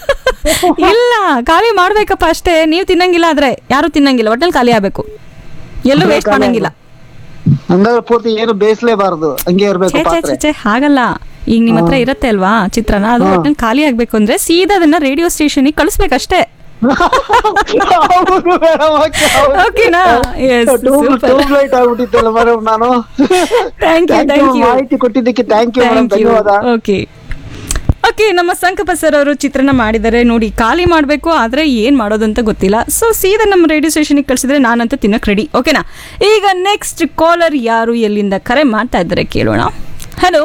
ಇಲ್ಲ ಖಾಲಿ ಮಾಡ್ಬೇಕಪ್ಪ ಅಷ್ಟೇ ನೀವು ತಿನ್ನಂಗಿಲ್ಲ ಆದ್ರೆ ಯಾರು ತಿನ್ನಂಗಿಲ್ಲ ಒಟ್ಟಲ್ಲಿ ಖಾಲಿ ಆಗ್ಬೇಕು ಎಲ್ಲೂ
ಅದೇ
ವೇಸ್ಟ್
ಖಾಲಿ
ಮಾಡಂಗಿಲ್ಲ
ಹಂಗಾದ್ರೆ ಪೂರ್ತಿ ಏನು ಬೇಯಿಸ್ಲೇಬಾರ್ದು ಹಂಗೆ ಇರ್ಬೇಕು
ಛೇ ಛೇ ಛೇ
ಪಾತ್ರೆ
ಛೇ ಹಾಗಲ್ಲ ಈಗ ನಿಮ್ಮ ಹತ್ರ ಇರತ್ತೆ ಅಲ್ವಾ ಚಿತ್ರಾನ್ನ ಅದು
ಹಾ.
ಒಟ್ಟಲ್ಲಿ ಖಾಲಿ ಆಗ್ಬೇಕು ಅಂದ್ರೆ ಸೀದಾ ಅದನ್ನ ರೇಡಿಯೋ ಸ್ಟೇಷನ್ಗೆ ಕಳಿಸ್ಬೇಕಷ್ಟೇ
ಹೌದು madam, okay, ಹೌದು.
ಓಕೆನಾ ಎಸ್
ಟ್ಯೂಬ್ ಟ್ಯೂಬ್ ಲೈಟ್ ಆಗ್ಬಿಟ್ಟಿತ್ತಲ್ಲ ಮೇಡಮ್ ನಾನು
thank you
Thank you,
thank you
ಮಾಹಿತಿ ಕೊಟ್ಟಿದ್ದಕ್ಕೆ thank you madam
thank you
ಧನ್ಯವಾದ
ಓಕೆ ಓಕೆ ನಮ್ಮ ಸಂಕಪ್ಪ ಸರ್ ಅವರು ಚಿತ್ರಣ ಮಾಡಿದ್ದಾರೆ ನೋಡಿ ಖಾಲಿ ಮಾಡಬೇಕು ಆದರೆ ಏನು ಮಾಡೋದು ಅಂತ ಗೊತ್ತಿಲ್ಲ ಸೊ ಸೀದಾ ನಮ್ಮ ರೇಡಿಯೋ ಸ್ಟೇಷನಿಗೆ ಕಳಿಸಿದ್ರೆ ನಾನಂತೂ ತಿನ್ನಕ್ಕೆ ರೆಡಿ ಓಕೆನಾ ಈಗ ನೆಕ್ಸ್ಟ್ ಕಾಲರ್ ಯಾರು ಎಲ್ಲಿಂದ ಕರೆ ಮಾಡ್ತಾ ಇದ್ದಾರೆ ಕೇಳೋಣ ಹಲೋ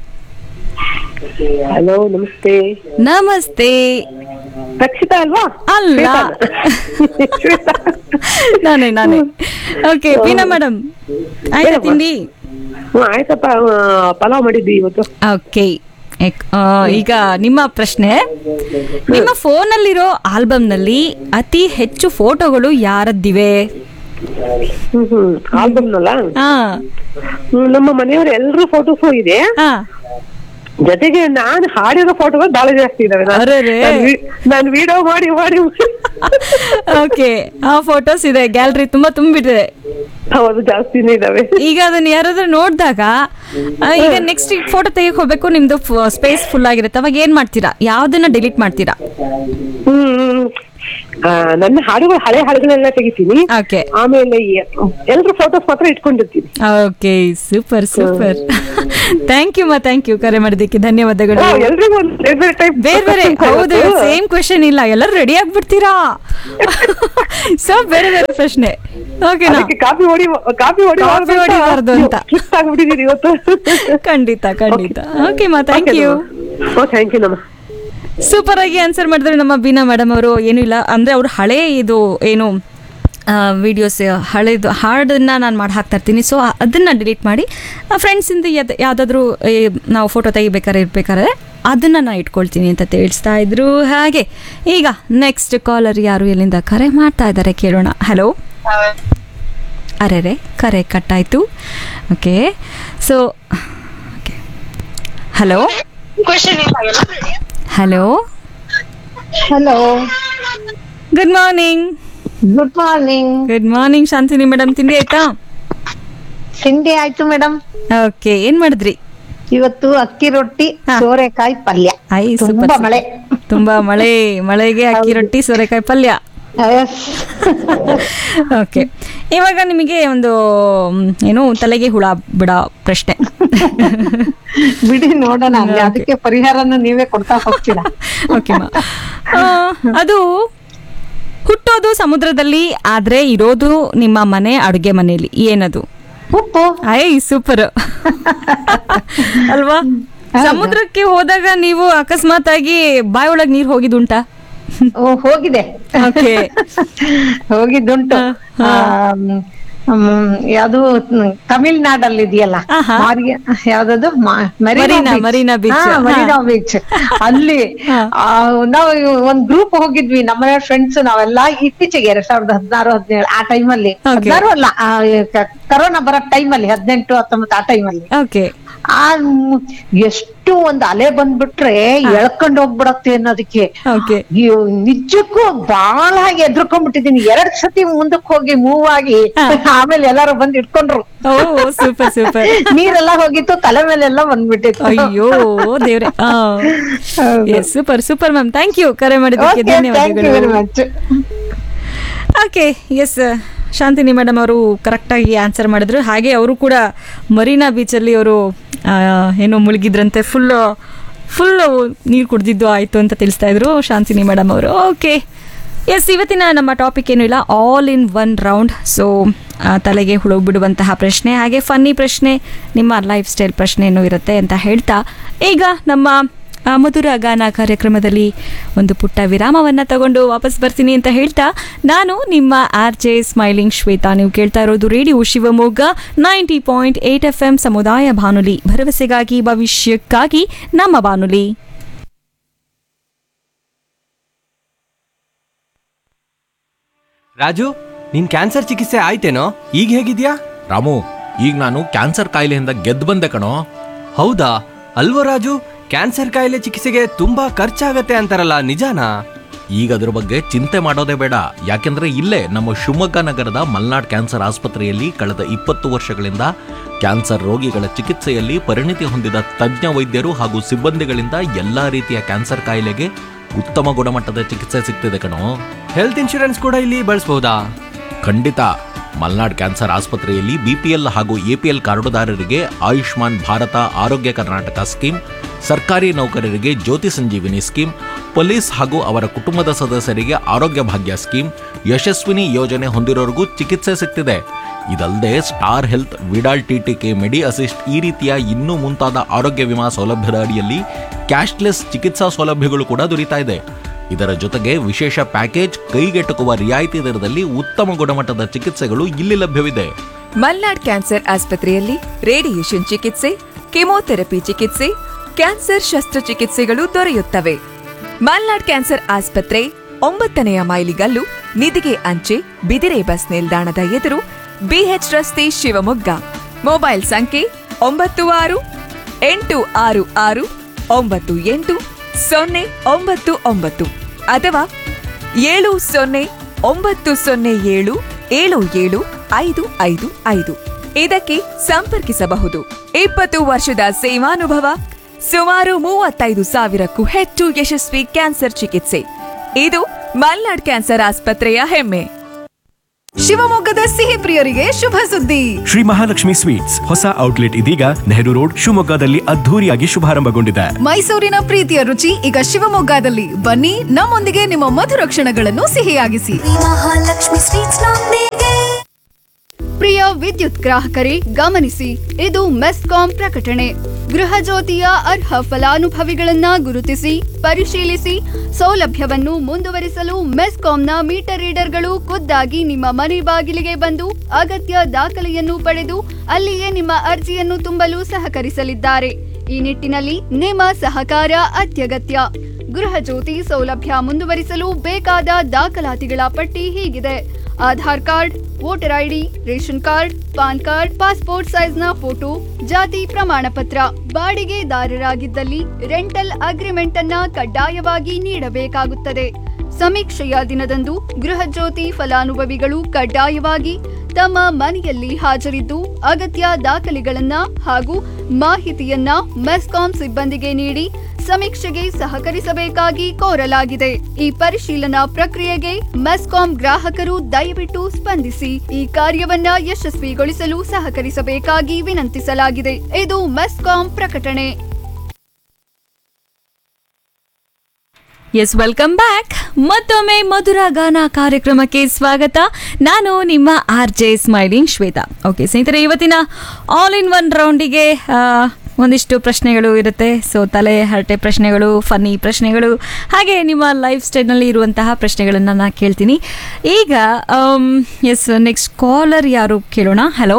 ಹಲೋ ನಮಸ್ತೆ
ನಮಸ್ತೆ
ರಕ್ಷಿತಾ ಅಲ್ವಾ
ಅಲ್ಲ
ಶ್ವೇತಾ.
ನಾನೇ ನಾನೇ ಓಕೆ ಪೀನಾ ಮೇಡಮ್ ಆಯ್ತಾ ತಿಂಡಿ
ಹ್ಮ್, ಆಯ್ತಪ್ಪ ಆ, ಪಲಾವ್ ಮಾಡಿದ್ವಿ ಇವತ್ತು
ಓಕೆ ಈಗ ನಿಮ್ಮ ಪ್ರಶ್ನೆ ನಿಮ್ಮ ಫೋನಲ್ಲಿರೋ ಆಲ್ಬಮ್ನಲ್ಲಿ ಅತಿ ಹೆಚ್ಚು ಫೋಟೋಗಳು ಯಾರದ್ದಿವೆ
ಹ್ಮ್ ಹ್ಮ್ ಆಲ್ಬಮ್ನಲ್ಲ
ಹಾ
ಹ್ಮ್, ನಮ್ಮ ಮನೆಯವ್ರ ಎಲ್ರ ಫೋಟೋಸು ಇದೆ
ಹಾ
ಜೊತೆಗೆ ನಾನು ಹಾಡಿರೋ ಫೋಟೋಗಳು ಬಹಳ ಜಾಸ್ತಿ ಇದಾವೆ ನಾನು-
ಅರೆರೆ.
ನಾನು ವಿ- ನಾನು ವಿಡಿಯೋ ಮಾಡಿ ಮಾಡಿ
ಓಕೆ ಆ ಫೋಟೋಸ್ ಇದೆ ಗ್ಯಾಲರಿ ತುಂಬಾ ತುಂಬಿದೆ
ಹೌದು ಜಾಸ್ತಿನೇ ಇದಾವೆ
ಈಗ ಅದನ್ನ ಯಾರಾದ್ರೂ ನೋಡಿದಾಗ ಈಗ ನೆಕ್ಸ್ಟ್ ಫೋಟೋ ತೆಗಿಯಕ್ ಹೋಗ್ಬೇಕು ನಿಮ್ದು ಸ್ಪೇಸ್ ಫುಲ್ ಆಗಿರುತ್ತೆ ಅವಾಗ ಏನ್ ಮಾಡ್ತೀರಾ ಯಾವ್ದನ್ನ ಡಿಲೀಟ್ ಮಾಡ್ತೀರಾ
ಹ್ಮ್ ಆ, ನನ್ನ ಹಾಡುಗಳು ಹಳೆ ಹಾಡುಗಳೆಲ್ಲ ತೆಗಿತೀನಿ
ಓಕೆ
ಆಮೇಲೆ ಎಲ್ರ ಫೋಟೋಸ್ ಮಾತ್ರ ಇಟ್ಕೊಂಡಿರ್ತೀನಿ
okay super super thank you ಮಾ ಥ್ಯಾಂಕ್ ಯು ಕರೆ ಮಾಡಿದ್ದಕ್ಕೆ ಧನ್ಯವಾದಗಳು
ಓ, ಎಲ್ರಿಗೂ ಒಂದು ಬೇರೆ ಬೇರೆ ಟೈಪ್
ಬೇರೆ ಬೇರೆ ಹೌದು ಸೇಮ್ ಕ್ವೆಶನ್ ಇಲ್ಲ ಎಲ್ಲರೂ ರೆಡಿ ಆಗ್ಬಿಡ್ತೀರಾ ಸೊ ಬೇರೆ ಬೇರೆ ಪ್ರಶ್ನೆ ಓಕೆನಾ
ಅದಕ್ಕೆ ಕಾಪಿ ಹೊಡಿ ಕಾಪಿ ಹೊಡಿ
ಕಾಪಿ ಹೊಡಿಬಾರ್ದು ಅಂತ.
ಸ್ಟ್ರಿಕ್ಟ್ ಆಗ್ಬಿಟ್ಟಿದ್ದೀರಿ ಇವತ್ತು
ಖಂಡಿತ ಖಂಡಿತ ಓಕೆ ಮಾ ಥ್ಯಾಂಕ್ ಯು
ಓ ಥ್ಯಾಂಕ್ ಯು ನಮ್ಮ
ಸೂಪರ್ ಆಗಿ ಆನ್ಸರ್ ಮಾಡಿದ್ರೆ ನಮ್ಮ ಬೀನಾ ಮೇಡಮ್ ಅವರು ಏನೂ ಇಲ್ಲ ಅಂದರೆ ಅವ್ರು ಹಳೆ ಇದು ಏನು ವಿಡಿಯೋಸ್ ಹಳೇದು ಹಾಡನ್ನ ನಾನು ಮಾಡಿ ಹಾಕ್ತಾ ಇರ್ತೀನಿ ಸೊ ಅದನ್ನು ಡಿಲೀಟ್ ಮಾಡಿ ಫ್ರೆಂಡ್ಸಿಂದ ಯಾವ್ದು ಯಾವುದಾದ್ರೂ ನಾವು ಫೋಟೋ ತೆಗಿಬೇಕಾದ್ರೆ ಇರ್ಬೇಕಾದ್ರೆ ಅದನ್ನು ನಾನು ಇಟ್ಕೊಳ್ತೀನಿ ಅಂತ ತಿಳಿಸ್ತಾ ಇದ್ರು ಹಾಗೆ ಈಗ ನೆಕ್ಸ್ಟ್ ಕಾಲರ್ ಯಾರು ಎಲ್ಲಿಂದ ಕರೆ ಮಾಡ್ತಾ ಇದ್ದಾರೆ ಕೇಳೋಣ ಹಲೋ ಅರೆ ರೇ ಕರೆ ಕಟ್ಟಾಯಿತು okay so okay hello hello
hello
good morning
good morning
good morning Shantini madam ತಿಂಡಿ ಆಯ್ತಾ
ತಿಂಡಿ ಆಯ್ತು ಮೇಡಮ್
ಓಕೆ ಏನ್ ಮಾಡಿದ್ರಿ
ಇವತ್ತು ಅಕ್ಕಿ ರೊಟ್ಟಿ
ಹಾ.
ಸೋರೆಕಾಯಿ ಪಲ್ಯ
ಐ
ತುಂಬಾ ಮಳೆ
ತುಂಬಾ ಮಳೆ ಮಳೆಗೆ ಅಕ್ಕಿ ರೊಟ್ಟಿ ಸೋರೆಕಾಯಿ ಪಲ್ಯ
Yes.
ಓಕೆ ಇವಾಗ ನಿಮಗೆ ಒಂದು ಮ್, ಏನು ತಲೆಗೆ ಹುಳ ಬಿಡ ಪ್ರಶ್ನೆ
ಬಿಡಿ ನೋಡೋಣ ಅಲ್ಲಿ ಅದಕ್ಕೆ ಪರಿಹಾರನ ನೀವೇ ಕೊಡ್ತಾ ಹೋಗ್ತೀರಾ
ಓಕೆ ಮಾ ಆ, ಅದು ಹುಟ್ಟೋದು ಸಮುದ್ರದಲ್ಲಿ ಆದ್ರೆ ಇರೋದು ನಿಮ್ಮ ಮನೆ ಅಡುಗೆ ಮನೆಯಲ್ಲಿ ಏನದು
ಉಪ್ಪು
ಐ ಸೂಪರ್ ಅಲ್ವಾ ಸಮುದ್ರಕ್ಕೆ ಹೋದಾಗ ನೀವು ಅಕಸ್ಮಾತ್ ಆಗಿ ಬಾಯಿ ಒಳಗ್ ನೀರ್ ಹೋಗಿದುಂಟಾ
ಓ, ಹೋಗಿದೆ
ಓಕೆ
ಹೋಗಿದ್ದುಂಟು
ಹಾ,
ಆಮ್, ಹ್ಮ್, ಯಾವ್ದು ಹ್ಮ್, ತಮಿಳ್ನಾಡಲ್ಲಿ ಇದೆಯಲ್ಲ
ಆಹಾ.
ಮಾರ್ಗ- ಯಾವ್ದದು ಮ-
ಮರೀನಾ, ಮರೀನಾ beach.
ಹಾ, ಮರೀನಾ ಬೀಚ್ ಅಲ್ಲಿ
ಹಾ.
ಆ, ನಾವು ಒಂದ್ ಗ್ರೂಪ್ ಹೋಗಿದ್ವಿ ನಮ್ಮ ಫ್ರೆಂಡ್ಸ್ ನಾವೆಲ್ಲ ಇತ್ತೀಚೆಗೆ ಎರಡ್ ಸಾವಿರದ ಹದಿನಾರು ಹದಿನೇಳು ಆ ಟೈಮಲ್ಲಿ
Okay.
ಹದಿನಾರು ಅಲ್ಲ ಆ, ಕ- ಕರೋನಾ ಬರೋ ಟೈಮಲ್ಲಿ ಹದಿನೆಂಟು ಹತ್ತೊಂಬತ್ತು ಆ ಟೈಮಲ್ಲಿ
ಓಕೆ
ಆ ಮ್, ಎಷ್ಟು ಒಂದ್ ಅಲೆ ಬಂದ್ಬಿಟ್ರೆ ಎಳ್ಕೊಂಡ್ ಹೋಗ್ಬಿಡತ್ತೆ ಅನ್ನೋದಕ್ಕೆ
ಓಕೆ
ಅಯ್ಯೋ, ನಿಜಕ್ಕೂ ಬಹಳ ಎದ್ರಕೊಂಡ್ಬಿಟ್ಟಿದೀನಿ ಎರಡ್ ಸತಿ ಮುಂದಕ್ಕೆ ಹೋಗಿ ಮೂವ್ ಆಗಿ
ಹಾ.
ಆಮೇಲೆ ಎಲ್ಲಾರು ಬಂದ್ ಇಟ್ಕೊಂಡ್ರು
ಓ ಸೂಪರ್ ಸೂಪರ್
ನೀರೆಲ್ಲ ಹೋಗಿತ್ತು ತಲೆ ಮೇಲೆಲ್ಲ ಬಂದ್ಬಿಟ್ಟಿತ್ತು
ಅಯ್ಯೋ ದೇವ್ರೆ super super ma'am thank you ಕರೆ ಮಾಡಿದ್ದಕ್ಕೆ
ಥ್ಯಾಂಕ್ ಯು ವೆರಿ
ಧನ್ಯವಾದಗಳು
much
okay yes Shantini madam ಅವರು ಕರೆಕ್ಟಾಗಿ ಆನ್ಸರ್ ಮಾಡಿದ್ರು ಹಾಗೆ ಅವರು ಕೂಡ ಮರೀನಾ ಬೀಚಲ್ಲಿ ಅವರು ಏನೋ ಮುಳುಗಿದ್ರಂತೆ ಫುಲ್ ಫುಲ್ ನೀರು ಕುಡ್ದಿದ್ದು ಆಯಿತು ಅಂತ ತಿಳಿಸ್ತಾ ಇದ್ರು ಶಾಂತಿನಿ ಮೇಡಮ್ ಅವರು ಓಕೆ ಎಸ್ ಇವತ್ತಿನ ನಮ್ಮ ಟಾಪಿಕ್ ಏನೂ ಇಲ್ಲ all in one round so ತಲೆಗೆ ಹುಳು ಬಿಡುವಂತಹ ಪ್ರಶ್ನೆ ಹಾಗೆ ಫನ್ನಿ ಪ್ರಶ್ನೆ ನಿಮ್ಮ ಲೈಫ್ ಸ್ಟೈಲ್ ಪ್ರಶ್ನೆಯೂ ಇರುತ್ತೆ ಅಂತ ಹೇಳ್ತಾ ಈಗ ನಮ್ಮ ಆ, ಮಧುರ ಗಾನ ಕಾರ್ಯಕ್ರಮದಲ್ಲಿ ಒಂದು ಪುಟ್ಟ ವಿರಾಮವನ್ನು ತಗೊಂಡು ವಾಪಸ್ ಬರ್ತೀನಿ ಅಂತ ಹೇಳ್ತಾ ನಾನು ನಿಮ್ಮ ಆರ್ ಜೆ ಸ್ಮೈಲಿಂಗ್ ಶ್ವೇತಾ ನೀವು ಕೇಳ್ತಾ ಇರೋದು radio Shivamogga ninety point eight F M ಸಮುದಾಯ ಬಾನುಲಿ ಭರವಸೆಗಾಗಿ ಭವಿಷ್ಯಕ್ಕಾಗಿ ನಮ್ಮ ಬಾನುಲಿ
ರಾಜು ನಿನ್ ಕ್ಯಾನ್ಸರ್ ಚಿಕಿತ್ಸೆ ಆಯ್ತೇನೋ ಈಗ ಹೇಗಿದ್ಯಾ
ರಾಮು ಈಗ ನಾನು ಕ್ಯಾನ್ಸರ್ ಕಾಯಿಲೆಯಿಂದ ಗೆದ್ದು ಬಂದೆ ಕಣೋ
ಹೌದಾ ಅಲ್ವೋ ರಾಜು ಕ್ಯಾನ್ಸರ್ ಕಾಯಿಲೆ ಚಿಕಿತ್ಸೆಗೆ ತುಂಬಾ ಖರ್ಚಾಗತ್ತೆ ಅಂತಾರಲ್ಲ ನಿಜಾನಾ
ಈಗ ಅದ್ರ ಬಗ್ಗೆ ಚಿಂತೆ ಮಾಡೋದೇ ಬೇಡ ಯಾಕೆಂದ್ರೆ ಇಲ್ಲೇ ನಮ್ಮ ಶಿವಮೊಗ್ಗ ನಗರದ ಮಲ್ನಾಡ್ ಕ್ಯಾನ್ಸರ್ ಆಸ್ಪತ್ರೆಯಲ್ಲಿ ಕಳೆದ ಇಪ್ಪತ್ತು ವರ್ಷಗಳಿಂದ ಕ್ಯಾನ್ಸರ್ ರೋಗಿಗಳ ಚಿಕಿತ್ಸೆಯಲ್ಲಿ ಪರಿಣಿತಿ ಹೊಂದಿದ ತಜ್ಞ ವೈದ್ಯರು ಹಾಗೂ ಸಿಬ್ಬಂದಿಗಳಿಂದ ಎಲ್ಲಾ ರೀತಿಯ ಕ್ಯಾನ್ಸರ್ ಕಾಯಿಲೆಗೆ ಉತ್ತಮ ಗುಣಮಟ್ಟದ ಚಿಕಿತ್ಸೆ ಸಿಗ್ತಿದೆ ಕಣೋ
ಹೆಲ್ತ್ ಇನ್ಶೂರೆನ್ಸ್ ಕೂಡ ಇಲ್ಲಿ ಬಳಸಬಹುದಾ
ಖಂಡಿತ ಮಲ್ನಾಡ್ ಕ್ಯಾನ್ಸರ್ ಆಸ್ಪತ್ರೆಯಲ್ಲಿ ಬಿಪಿಎಲ್ ಹಾಗೂ ಎಪಿಎಲ್ ಕಾರ್ಡುದಾರರಿಗೆ ಆಯುಷ್ಮಾನ್ ಭಾರತ ಆರೋಗ್ಯ ಕರ್ನಾಟಕ ಸ್ಕೀಮ್ ಸರ್ಕಾರಿ ನೌಕರರಿಗೆ ಜ್ಯೋತಿ ಸಂಜೀವಿನಿ ಸ್ಕೀಮ್ ಪೊಲೀಸ್ ಹಾಗೂ ಅವರ ಕುಟುಂಬದ ಸದಸ್ಯರಿಗೆ ಆರೋಗ್ಯ ಭಾಗ್ಯ ಸ್ಕೀಮ್ ಯಶಸ್ವಿನಿ ಯೋಜನೆ ಹೊಂದಿರೋರಿಗೂ ಚಿಕಿತ್ಸೆ ಸಿಗ್ತಿದೆ ಇದಲ್ಲದೆ star health Vidal TTK medi assist ಈ ರೀತಿಯ ಇನ್ನೂ ಮುಂತಾದ ಆರೋಗ್ಯ ವಿಮಾ ಸೌಲಭ್ಯದ ಅಡಿಯಲ್ಲಿ ಕ್ಯಾಶ್ಲೆಸ್ ಚಿಕಿತ್ಸಾ ಸೌಲಭ್ಯಗಳು ಕೂಡ ದೊರೀತಾ ಇದೆ ಇದರ ಜೊತೆಗೆ ವಿಶೇಷ ಪ್ಯಾಕೇಜ್ ಕೈಗೆಟುಕುವ ರಿಯಾಯಿತಿ ದರದಲ್ಲಿ ಉತ್ತಮ ಗುಣಮಟ್ಟದ ಚಿಕಿತ್ಸೆಗಳು ಇಲ್ಲಿ ಲಭ್ಯವಿದೆ
ಮಲ್ನಾಡ್ ಕ್ಯಾನ್ಸರ್ ಆಸ್ಪತ್ರೆಯಲ್ಲಿ ರೇಡಿಯೇಷನ್ ಚಿಕಿತ್ಸೆ ಕೆಮೊಥೆರಪಿ ಚಿಕಿತ್ಸೆ ಕ್ಯಾನ್ಸರ್ ಶಸ್ತ್ರಚಿಕಿತ್ಸೆಗಳು ದೊರೆಯುತ್ತವೆ ಮಲ್ನಾಡ್ ಕ್ಯಾನ್ಸರ್ ಆಸ್ಪತ್ರೆ ಒಂಬತ್ತನೆಯ ಮೈಲಿಗಲ್ಲು ನಿಧಿಗೆ ಅಂಚೆ ಬಿದಿರೆ ಬಸ್ ನಿಲ್ದಾಣದ ಎದುರು ಬಿಎಚ್ ರಸ್ತೆ ಶಿವಮೊಗ್ಗ ಮೊಬೈಲ್ ಸಂಖ್ಯೆ ಒಂಬತ್ತು ಆರು ಎಂಟು ಆರು ಆರು ಒಂಬತ್ತು ಎಂಟು ಸೊನ್ನೆ ಒಂಬತ್ತು ಒಂಬತ್ತು ಅಥವಾ ಏಳು ಸೊನ್ನೆ ಒಂಬತ್ತು ಸೊನ್ನೆ ಏಳು ಏಳು ಏಳು ಐದು ಐದು ಐದು ಇದಕ್ಕೆ ಸಂಪರ್ಕಿಸಬಹುದು ಇಪ್ಪತ್ತು ವರ್ಷದ ಸೇವಾನುಭವ ಸುಮಾರು ಮೂವತ್ತೈದು ಸಾವಿರಕ್ಕೂ ಹೆಚ್ಚು ಯಶಸ್ವಿ ಕ್ಯಾನ್ಸರ್ ಚಿಕಿತ್ಸೆ ಇದು ಮಲ್ನಾಡ್ ಕ್ಯಾನ್ಸರ್ ಆಸ್ಪತ್ರೆಯ ಹೆಮ್ಮೆ
ಶಿವಮೊಗ್ಗದ ಸಿಹಿ ಪ್ರಿಯರಿಗೆ ಶುಭ ಸುದ್ದಿ
ಶ್ರೀ ಮಹಾಲಕ್ಷ್ಮಿ ಸ್ವೀಟ್ಸ್ ಹೊಸ ಔಟ್ಲೆಟ್ ಇದೀಗ ನೆಹರು ರೋಡ್ ಶಿವಮೊಗ್ಗದಲ್ಲಿ ಅದ್ಧೂರಿಯಾಗಿ ಶುಭಾರಂಭಗೊಂಡಿದೆ
ಮೈಸೂರಿನ ಪ್ರೀತಿಯ ರುಚಿ ಈಗ ಶಿವಮೊಗ್ಗದಲ್ಲಿ ಬನ್ನಿ ನಮ್ಮೊಂದಿಗೆ ನಿಮ್ಮ ಮಧುರ ಕ್ಷಣಗಳನ್ನು ಸಿಹಿಯಾಗಿಸಿ
ಮಹಾಲಕ್ಷ್ಮಿ ಸ್ವೀಟ್ಸ್ ಪ್ರಿಯ ವಿದ್ಯುತ್ ಗ್ರಾಹಕರೇ ಗಮನಿಸಿ ಇದು ಮೆಸ್ಕಾಂ ಪ್ರಕಟಣೆ ಗೃಹ ಜ್ಯೋತಿಯ ಅರ್ಹ ಫಲಾನುಭವಿಗಳನ್ನ ಗುರುತಿಸಿ ಪರಿಶೀಲಿಸಿ ಸೌಲಭ್ಯವನ್ನು ಮುಂದುವರಿಸಲು ಮೆಸ್ಕಾಂನ ಮೀಟರ್ ರೀಡರ್ಗಳು ಖುದ್ದಾಗಿ ನಿಮ್ಮ ಮನೆ ಬಾಗಿಲಿಗೆ ಬಂದು ಅಗತ್ಯ ದಾಖಲೆಯನ್ನು ಪಡೆದು ಅಲ್ಲಿಯೇ ನಿಮ್ಮ ಅರ್ಜಿಯನ್ನು ತುಂಬಲು ಸಹಕರಿಸಲಿದ್ದಾರೆ ಈ ನಿಟ್ಟಿನಲ್ಲಿ ನಿಮ್ಮ ಸಹಕಾರ ಅತ್ಯಗತ್ಯ ಗೃಹ ಜ್ಯೋತಿ ಸೌಲಭ್ಯ ಮುಂದುವರಿಸಲು ಬೇಕಾದ ದಾಖಲಾತಿಗಳ ಪಟ್ಟಿ ಹೀಗಿದೆ Aadhaar card voter ID ration card PAN card passport ಸೈಜ್ನ ಫೋಟೋ ಜಾತಿ ಪ್ರಮಾಣ ಪತ್ರ ಬಾಡಿಗೆದಾರರಾಗಿದ್ದಲ್ಲಿ ರೆಂಟಲ್ ಅಗ್ರಿಮೆಂಟ್ ಅನ್ನ ಕಡ್ಡಾಯವಾಗಿ ನೀಡಬೇಕಾಗುತ್ತದೆ ಸಮೀಕ್ಷೆಯ ದಿನದಂದು ಗೃಹ ಜ್ಯೋತಿ ಫಲಾನುಭವಿಗಳು ಕಡ್ಡಾಯವಾಗಿ ತಮ್ಮ ಮನೆಯಲ್ಲಿ ಹಾಜರಿದ್ದು ಅಗತ್ಯ ದಾಖಲೆಗಳನ್ನ ಹಾಗೂ ಮಾಹಿತಿಯನ್ನ ಮೆಸ್ಕಾಂ ಸಿಬ್ಬಂದಿಗೆ ನೀಡಿ ಸಮೀಕ್ಷೆಗೆ ಸಹಕರಿಸಬೇಕಾಗಿ ಕೋರಲಾಗಿದೆ ಈ ಪರಿಶೀಲನಾ ಪ್ರಕ್ರಿಯೆಗೆ ಮೆಸ್ಕಾಂ ಗ್ರಾಹಕರು ದಯವಿಟ್ಟು ಸ್ಪಂದಿಸಿ ಈ ಕಾರ್ಯವನ್ನ ಯಶಸ್ವಿಗೊಳಿಸಲು ಸಹಕರಿಸಬೇಕಾಗಿ ವಿನಂತಿಸಲಾಗಿದೆ ಇದು ಮೆಸ್ಕಾಂ ಪ್ರಕಟಣೆ
ಎಸ್ ವೆಲ್ಕಮ್ ಬ್ಯಾಕ್ ಮತ್ತೊಮ್ಮೆ ಮಧುರ ಗಾನ ಕಾರ್ಯಕ್ರಮಕ್ಕೆ ಸ್ವಾಗತ ನಾನು ನಿಮ್ಮ R J smiling Shweta okay ಸ್ನೇಹಿತರೆ ಇವತ್ತಿನ ಆಲ್ ಇನ್ ಒನ್ ರೌಂಡಿಗೆ ಒಂದಿಷ್ಟು ಪ್ರಶ್ನೆಗಳು ಇರುತ್ತೆ ಸೊ ತಲೆ ಹರಟೆ ಪ್ರಶ್ನೆಗಳು ಫನ್ನಿ ಪ್ರಶ್ನೆಗಳು ಹಾಗೆ ನಿಮ್ಮ ಲೈಫ್ ಸ್ಟೈಲ್ನಲ್ಲಿ ಇರುವಂತಹ ಪ್ರಶ್ನೆಗಳನ್ನು ನಾನು ಕೇಳ್ತೀನಿ ಈಗ ಎಸ್ ನೆಕ್ಸ್ಟ್ ಕಾಲರ್ ಯಾರು ಕೇಳೋಣ ಹಲೋ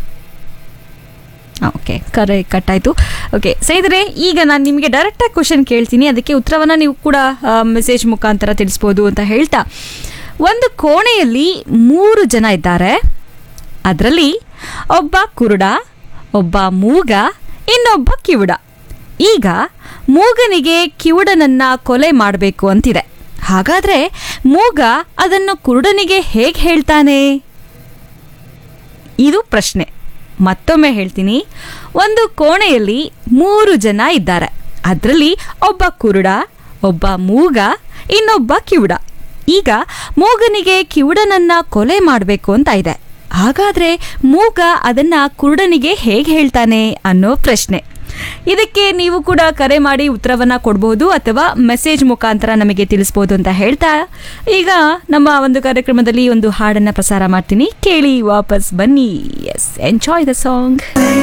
ಓಕೆ ಕರೆ ಕಟ್ಟಾಯಿತು ಓಕೆ ಸ್ನೇಹಿತರೆ ಈಗ ನಾನು ನಿಮಗೆ ಡೈರೆಕ್ಟಾಗಿ ಕ್ವಶನ್ ಕೇಳ್ತೀನಿ ಅದಕ್ಕೆ ಉತ್ತರವನ್ನು ನೀವು ಕೂಡ ಮೆಸೇಜ್ ಮುಖಾಂತರ ತಿಳಿಸ್ಬೋದು ಅಂತ ಹೇಳ್ತಾ ಒಂದು ಕೋಣೆಯಲ್ಲಿ ಮೂರು ಜನ ಇದ್ದಾರೆ ಅದರಲ್ಲಿ ಒಬ್ಬ ಕುರುಡ ಒಬ್ಬ ಮೂಗ ಇನ್ನೊಬ್ಬ ಕಿವುಡ ಈಗ ಮೂಗನಿಗೆ ಕಿವುಡನನ್ನ ಕೊಲೆ ಮಾಡಬೇಕು ಅಂತಿದೆ ಹಾಗಾದ್ರೆ ಮೂಗ ಅದನ್ನು ಕುರುಡನಿಗೆ ಹೇಗೆ ಹೇಳ್ತಾನೆ ಇದು ಪ್ರಶ್ನೆ ಮತ್ತೊಮ್ಮೆ ಹೇಳ್ತೀನಿ ಒಂದು ಕೋಣೆಯಲ್ಲಿ ಮೂರು ಜನ ಇದ್ದಾರೆ ಅದರಲ್ಲಿ ಒಬ್ಬ ಕುರುಡ ಒಬ್ಬ ಮೂಗ ಇನ್ನೊಬ್ಬ ಕಿವುಡ ಈಗ ಮೂಗನಿಗೆ ಕಿವುಡನನ್ನ ಕೊಲೆ ಮಾಡಬೇಕು ಅಂತ ಇದೆ ಹಾಗಾದ್ರೆ ಮೂಗ ಅದನ್ನ ಕುರುಡನಿಗೆ ಹೇಗೆ ಹೇಳ್ತಾನೆ ಅನ್ನೋ ಪ್ರಶ್ನೆ ಇದಕ್ಕೆ ನೀವು ಕೂಡ ಕರೆ ಮಾಡಿ ಉತ್ತರವನ್ನ ಕೊಡಬಹುದು ಅಥವಾ ಮೆಸೇಜ್ ಮುಖಾಂತರ ನಮಗೆ ತಿಳಿಸ್ಬೋದು ಅಂತ ಹೇಳ್ತಾ ಈಗ ನಮ್ಮ ಒಂದು ಕಾರ್ಯಕ್ರಮದಲ್ಲಿ ಒಂದು ಹಾಡನ್ನ ಪ್ರಸಾರ ಮಾಡ್ತೀನಿ ಕೇಳಿ ವಾಪಸ್ ಬನ್ನಿ ಎಸ್ ಎಂಜಾಯ್ ದ ಸಾಂಗ್